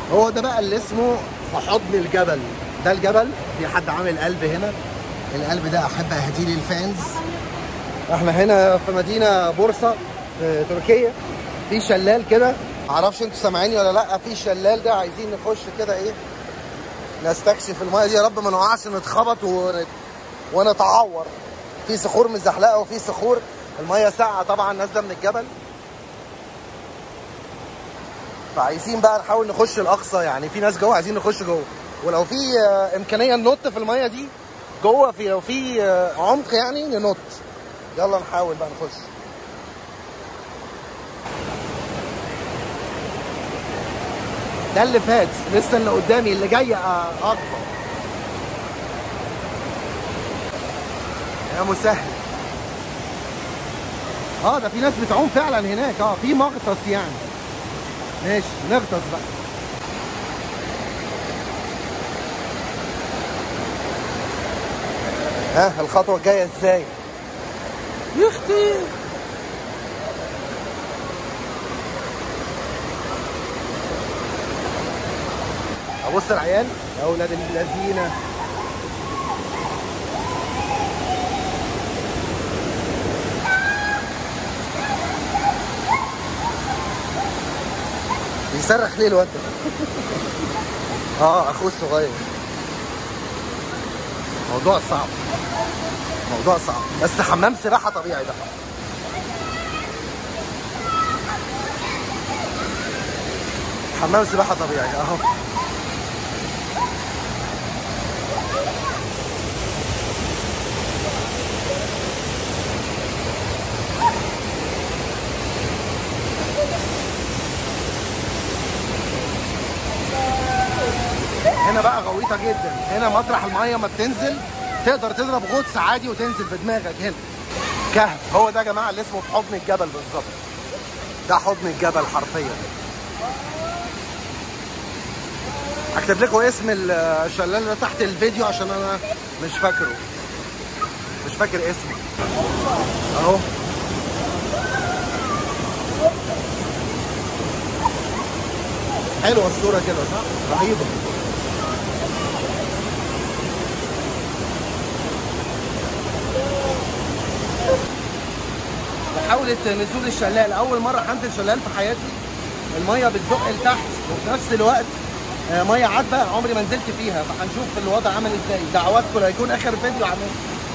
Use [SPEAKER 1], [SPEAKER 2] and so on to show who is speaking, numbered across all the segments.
[SPEAKER 1] هو ده بقى اللي اسمه في حضن الجبل ده الجبل في حد عامل قلب هنا القلب ده احب اهديه للفانز احنا هنا في مدينه بورصه في تركيا في شلال كده معرفش انتوا سامعيني ولا لا في شلال ده عايزين نخش كده ايه نستكشف المايه دي يا رب ما نقعش نتخبط ونت... ونتعور في صخور مزحلقه وفي صخور المايه ساقعه طبعا نازله من الجبل فعايزين بقى نحاول نخش الاقصى يعني في ناس جوه عايزين نخش جوه ولو في آه، امكانيه ننط في المايه دي جوه في لو في آه، عمق يعني ننط يلا نحاول بقى نخش ده اللي فات لسه اللي قدامي اللي جاي آه، اكبر يا مسهل اه ده في ناس بتعوم فعلا هناك اه في مغطس يعني ماشي نغطس بقى ها الخطوة الجاية ازاي؟ يا اختي ابص العيال يا اولاد الذين بيصرخ ليه الواد ده؟ اه اخوه الصغير موضوع صعب موضوع صعب بس حمام سباحه طبيعي ده حمام سباحه طبيعي اهو هنا بقى غويطه جدا هنا مطرح الميه ما بتنزل تقدر تضرب غطس عادي وتنزل بدماغك هنا كهف هو ده يا جماعه اللي اسمه في حضن الجبل بالظبط ده حضن الجبل حرفيا هكتب لكم اسم الشلال ده تحت الفيديو عشان انا مش فاكره مش فاكر اسمه اهو حلوه الصوره كده صح رهيبه محاولة نزول الشلال أول مرة هنزل شلال في حياتي المية بتزق لتحت وفي نفس الوقت آه، مية عذبة عمري ما نزلت فيها فهنشوف الوضع عامل ازاي دعواتكم هيكون آخر فيديو عامل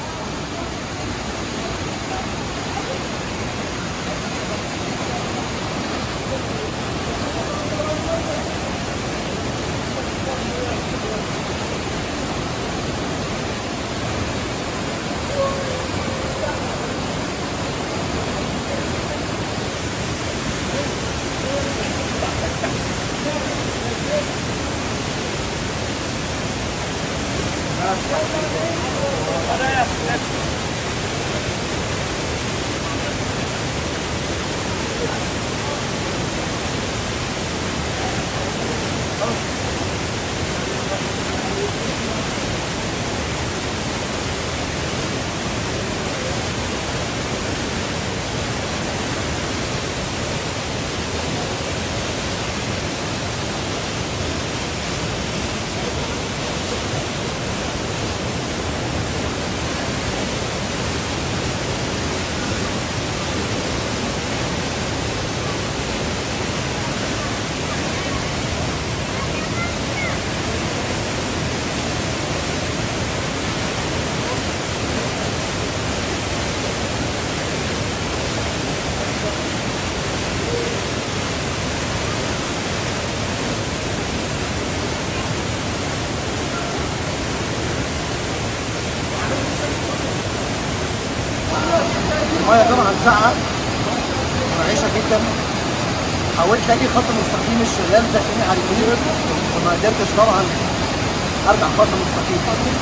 [SPEAKER 1] المية طبعا ساقعة منعشة جدا حاولت اجي خط مستقيم الشلال زقني على اليمين وما قدرتش طبعا ارجع خط مستقيم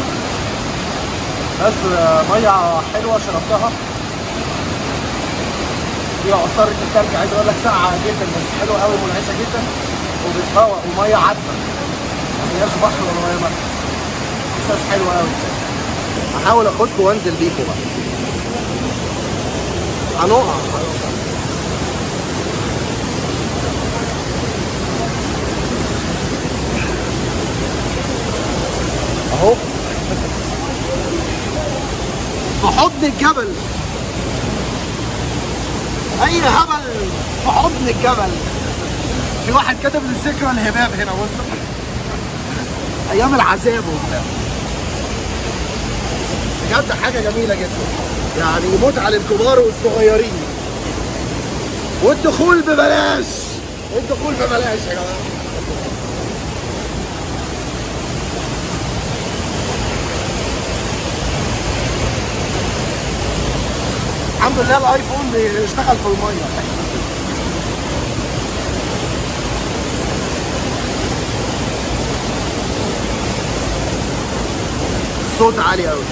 [SPEAKER 1] بس آه، مية حلوة شربتها فيها عصارة التلج عايز اقول لك ساقعة جدا بس حلوة قوي منعشة جدا وبتفوق ومية عذبة ما هياش بحر ولا مية مالحة احساس حلو قوي هحاول اخدكم وانزل بيكم بقى هنقع الجبل اي هبل في حضن الجبل في واحد كتب لي ذكرى الهباب هنا بص ايام العذاب وبتاع بجد حاجه جميله جدا يعني متعه للكبار والصغيرين والدخول ببلاش الدخول ببلاش يا جماعه الحمد لله الايفون بيشتغل في الميه الصوت عالي قوي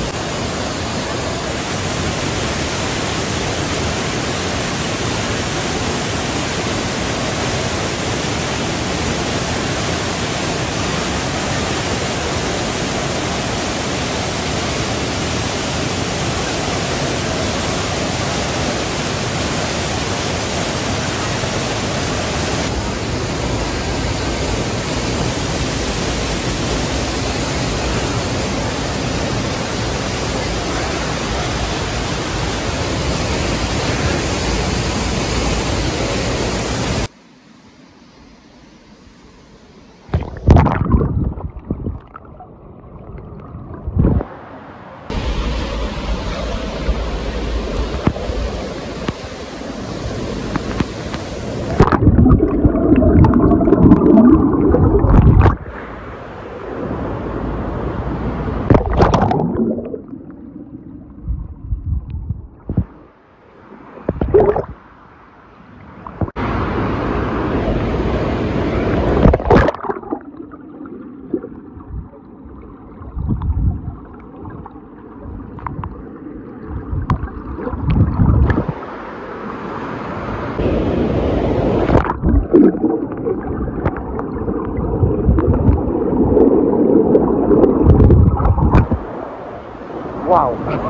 [SPEAKER 1] واو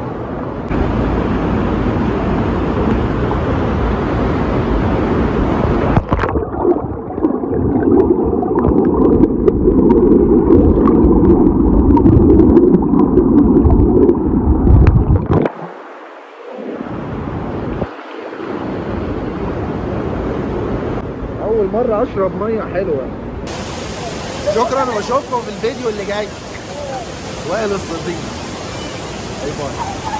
[SPEAKER 1] أول مرة أشرب مية حلوة شكرا واشوفكم في الفيديو اللي جاي وائل الصديق باي باي